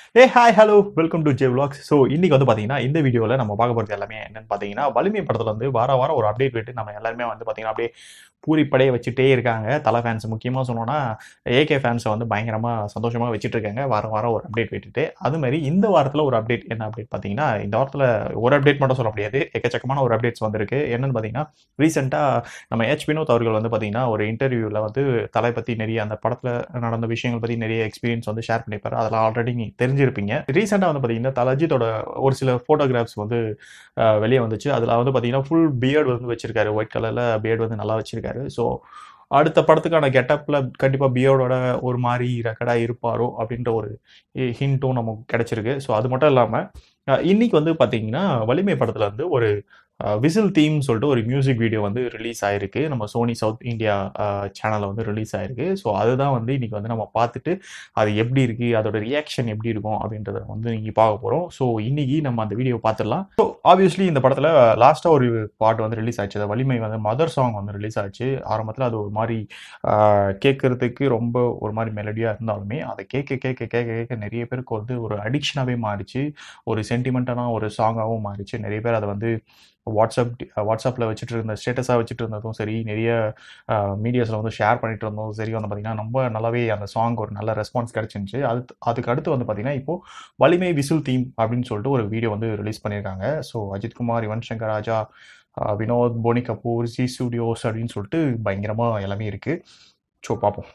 A hi hello welcome to J vlogs so இன்னைக்கு வந்து பார்த்தீங்கன்னா இந்த வீடியோவில் நம்ம பார்க்க போகிறது எல்லாமே என்னன்னு பார்த்தீங்கன்னா வலிமை படத்தில் வந்து வார வாரம் ஒரு அப்டேட் விட்டு நம்ம எல்லாருமே வந்து பார்த்தீங்கன்னா அப்படியே பூரிப்படைய வச்சுட்டே இருக்காங்க தலை ஃபேன்ஸ் முக்கியமாக சொல்லணும்னா ஏகே ஃபேன்ஸை வந்து பயங்கரமாக சந்தோஷமாக வச்சுட்டு இருக்காங்க வாரம் வாரம் ஒரு அப்டேட் விட்டுட்டு அது மாதிரி இந்த வாரத்தில் ஒரு அப்டேட் என்ன அப்டேட் பார்த்தீங்கன்னா இந்த வாரத்தில் ஒரு அப்டேட் மட்டும் சொல்ல முடியாது எக்கச்சக்கமான ஒரு அப்டேட்ஸ் வந்திருக்கு என்னன்னு பார்த்தீங்கன்னா ரீசெண்டாக நம்ம ஹெச் வினோத் அவர்கள் வந்து பார்த்தீங்கன்னா ஒரு இன்டர்வியூவில் வந்து தலை பற்றி நிறைய அந்த படத்தில் நடந்த விஷயங்கள் பற்றி நிறைய எக்ஸ்பீரியன்ஸ் வந்து ஷேர் பண்ணியிருப்பாரு அதெல்லாம் ஆல்ரெடி நீ தெரிஞ்சிருப்பீங்க ரீசெண்டாக வந்து பார்த்தீங்கன்னா தலஜித்தோட ஒரு சில ஃபோட்டோகிராஃப்ஸ் வந்து அஹ், வெளியே வந்துச்சு அதில் வந்து பார்த்தீங்கன்னா ஃபுல் பியர்டு வந்து வச்சிருக்காரு ஒயிட் கலரில் பியர்டு வந்து நல்லா வச்சிருக்காரு ஸோ அடுத்த படத்துக்கான கெட்டப்பில் கண்டிப்பாக பியர்டோட ஒரு மாதிரி ரெக்கடாக இருப்பாரோ அப்படின்ற ஒரு ஹிண்ட்டும் நமக்கு கிடைச்சிருக்கு ஸோ அது மட்டும் இல்லாமல் இன்னைக்கு வந்து பார்த்தீங்கன்னா வலிமை படத்தில் வந்து ஒரு விசில் தீம் சொல்லிட்டு ஒரு மியூசிக் வீடியோ வந்து ரிலீஸ் ஆயிருக்கு நம்ம சோனி சவுத் இந்தியா சேனலில் வந்து ரிலீஸ் ஆயிருக்கு ஸோ அதுதான் வந்து இன்னைக்கு வந்து நம்ம பார்த்துட்டு அது எப்படி இருக்கு அதோட ரியாக்ஷன் எப்படி இருக்கும் அப்படின்றத வந்து நீங்கள் பார்க்க போகிறோம் ஸோ இன்னைக்கு நம்ம அந்த வீடியோ பார்த்துடலாம் ஸோ ஆப்வியஸ்லி இந்த படத்தில் லாஸ்ட்டாக ஒரு பாட்டு வந்து ரிலீஸ் ஆச்சு அது வலிமை வந்து மதர் சாங் வந்து ரிலீஸ் ஆச்சு ஆரம்பத்தில் அது ஒரு மாதிரி கேட்கறதுக்கு ரொம்ப ஒரு மாதிரி மெலடியாக இருந்தாலுமே அதை கேட்க கேட்க கேட்க கேட்க நிறைய பேருக்கு வந்து ஒரு அடிக்ஷனாகவே மாறிச்சு ஒரு சென்டிமெண்ட்டான ஒரு சாங்காகவும் மாறிச்சு நிறைய பேர் அதை வந்து வாட்ஸ்அப் வாட்ஸ்அப்பில் வச்சுட்டு இருந்த ஸ்டேட்டஸாக வச்சுட்டு இருந்ததும் சரி நிறைய மீடியாஸில் வந்து ஷேர் பண்ணிட்டு இருந்ததும் சரி வந்து பார்த்திங்கன்னா ரொம்ப நல்லாவே அந்த சாங் ஒரு நல்ல ரெஸ்பான்ஸ் கிடச்சிருந்துச்சு அது அதுக்கு அடுத்து வந்து பார்த்திங்கன்னா இப்போது வலிமை விசில் தீம் அப்படின்னு சொல்லிட்டு ஒரு வீடியோ வந்து ரிலீஸ் பண்ணியிருக்காங்க ஸோ அஜித்குமார் யுவன் சங்கர் ராஜா அஹ், வினோத் போனி கபூர் ஜி ஸ்டுடியோஸ் அப்படின்னு சொல்லிட்டு பயங்கரமாக எல்லாமே இருக்குது ஸோ பார்ப்போம்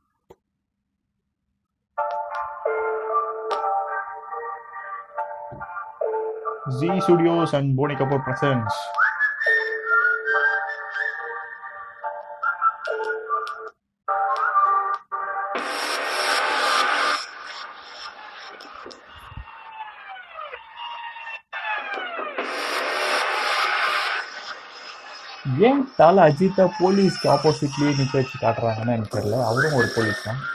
Zee studios and Boney Kapoor presents ஏன் தலை அஜித்தா போலீஸ்க்கு ஆப்போசிட்லயே நிக்க வச்சு காட்டுறாங்கன்னு எனக்கு தெரியல அவரும் ஒரு போலீஸ் தான்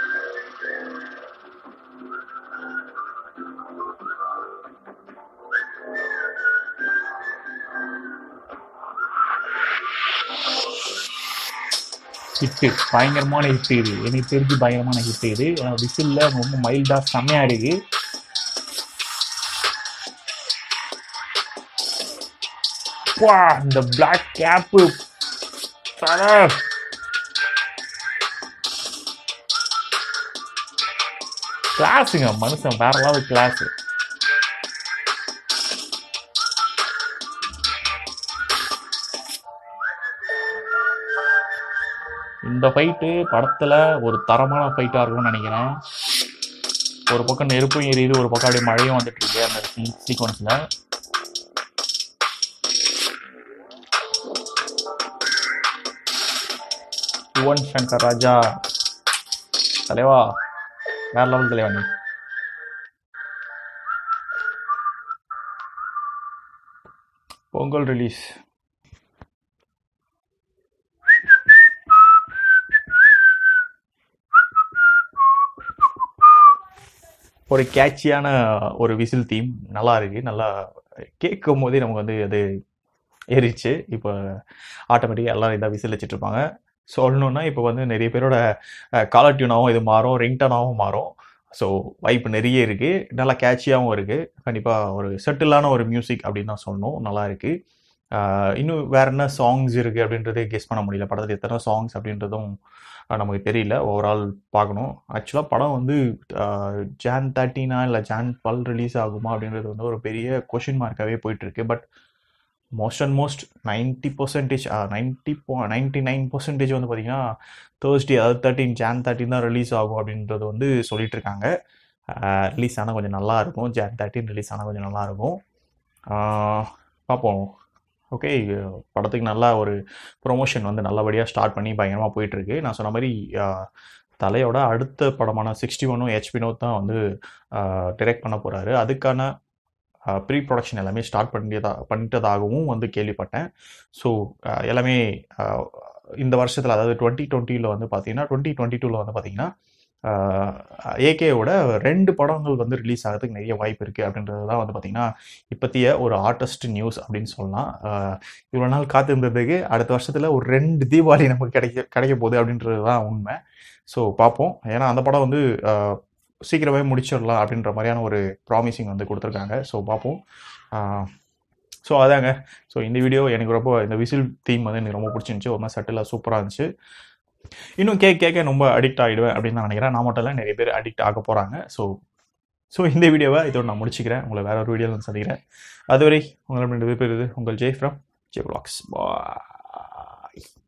ஹிட்டு பயங்கரமான ஹிட் இது எனக்கு தெரிஞ்சு பயங்கரமான ஹிட் இது விசில்ல ரொம்ப மைல்டா செம்மையா இருக்கு வா இந்த பிளாக் கேப்பு கிளாஸுங்க மனுஷன் வேற லெவல் கிளாஸ் இந்த ஃபைட்டு படத்துல ஒரு தரமான ஃபைட்டா இருக்கும்னு நினைக்கிறேன் ஒரு பக்கம் நெருப்பும் எரியுது ஒரு பக்கம் அப்படியே மழையும் வந்துட்டு இருக்கு அந்த சீக்வன்ஸ்ல யுவன் சங்கர் ராஜா தலைவா வேற லெவல் தலைவா நீ பொங்கல் ரிலீஸ் ஒரு கேட்சியான ஒரு விசில் தீம் நல்லா இருக்கு நல்லா கேட்கும் போதே நமக்கு வந்து அது ஏறிச்சு இப்போ ஆட்டோமேட்டிக்காக எல்லாரும் இதாக விசில் வச்சுட்டு இருப்பாங்க சொல்லணுன்னா இப்போ வந்து நிறைய பேரோட காலர் டியூனாகவும் இது மாறும் ரிங்டனாகவும் மாறும் ஸோ வாய்ப்பு நிறைய இருக்குது நல்லா கேட்சியாகவும் இருக்குது கண்டிப்பாக ஒரு செட்டிலான ஒரு மியூசிக் அப்படின்னு தான் சொல்லணும் நல்லா இருக்குது இன்னும் வேற என்ன சாங்ஸ் இருக்குது அப்படின்றதே கெஸ் பண்ண முடியல படத்தில் எத்தனை சாங்ஸ் அப்படின்றதும் அஹ், நமக்கு தெரியல ஓவரால் பார்க்கணும் ஆக்சுவலாக படம் வந்து ஜான் தேர்ட்டினா இல்லை ஜான் டுவெல் ரிலீஸ் ஆகுமா அப்படின்றது வந்து ஒரு பெரிய கொஷின் மார்க்காகவே போயிட்டுருக்கு but most and most ninety percentage ninety ninety nine percentage வந்து பார்த்தீங்கன்னா தேர்ஸ்டே அதாவது தேர்ட்டின் ஜான் தேர்ட்டின் தான் ரிலீஸ் ஆகும் அப்படின்றது வந்து சொல்லிட்டு இருக்காங்க ரிலீஸ் ஆனால் கொஞ்சம் நல்லா இருக்கும் ஜான் தேர்ட்டின் ரிலீஸ் ஆனால் கொஞ்சம் நல்லா இருக்கும் ஆஹ் பார்ப்போம் ஓகே படத்துக்கு நல்லா ஒரு ப்ரொமோஷன் வந்து நல்லபடியாக ஸ்டார்ட் பண்ணி பயங்கரமாக போயிட்டுருக்கு நான் சொன்ன மாதிரி ஆஹ், தலையோட அடுத்த படமான சிக்ஸ்டி ஒன்னும் ஹெச் வினோத் தான் வந்து டிரெக்ட் பண்ண போகிறாரு அதுக்கான ப்ரீ ப்ரொடக்ஷன் எல்லாமே ஸ்டார்ட் பண்ணியதா பண்ணிட்டதாகவும் வந்து கேள்விப்பட்டேன் ஸோ எல்லாமே ஆஹ், இந்த வருஷத்தில் அதாவது டுவெண்ட்டி டுவெண்ட்டியில் வந்து பார்த்தீங்கன்னா டுவெண்ட்டி டுவெண்ட்டி டூவில் வந்து பார்த்தீங்கன்னா ஏகேவோட ரெண்டு படங்கள் வந்து ரிலீஸ் ஆகிறதுக்கு நிறைய வாய்ப்பு இருக்குது அப்படின்றது தான் வந்து பார்த்திங்கன்னா இப்போத்திய ஒரு ஆர்டிஸ்ட் நியூஸ் அப்படின்னு சொல்லலாம் ஆஹ் இவ்வளோ நாள் காத்திருந்ததுக்கு அடுத்த வருஷத்தில் ஒரு ரெண்டு தீபாவளி நமக்கு கிடைக்க கிடைக்க போகுது அப்படின்றது தான் உண்மை ஸோ பார்ப்போம் ஏன்னா அந்த படம் வந்து சீக்கிரமே முடிச்சிடலாம் அப்படின்ற மாதிரியான ஒரு ப்ராமிசிங் வந்து கொடுத்துருக்காங்க ஸோ பார்ப்போம் ஸோ அதாங்க ஸோ இந்த வீடியோ எனக்கு ரொம்ப இந்த விசில் தீம் வந்து எனக்கு ரொம்ப பிடிச்சிருந்துச்சி ஒரு மாதிரி சட்டிலாக சூப்பராக இருந்துச்சு இன்னும் கேட்க கேட்க ரொம்ப அடிக்ட் ஆகிடுவேன் அப்படின்னு நான் நினைக்கிறேன் நான் மட்டும் இல்லை நிறைய பேர் அடிக்ட் ஆக போகிறாங்க ஸோ ஸோ இந்த வீடியோவை இதோட நான் முடிச்சுக்கிறேன் உங்களை வேற ஒரு வீடியோவில் சந்திக்கிறேன் அதுவரை உங்களிடம் விடைபெறுது உங்கள் Jai from Jai vlogs bye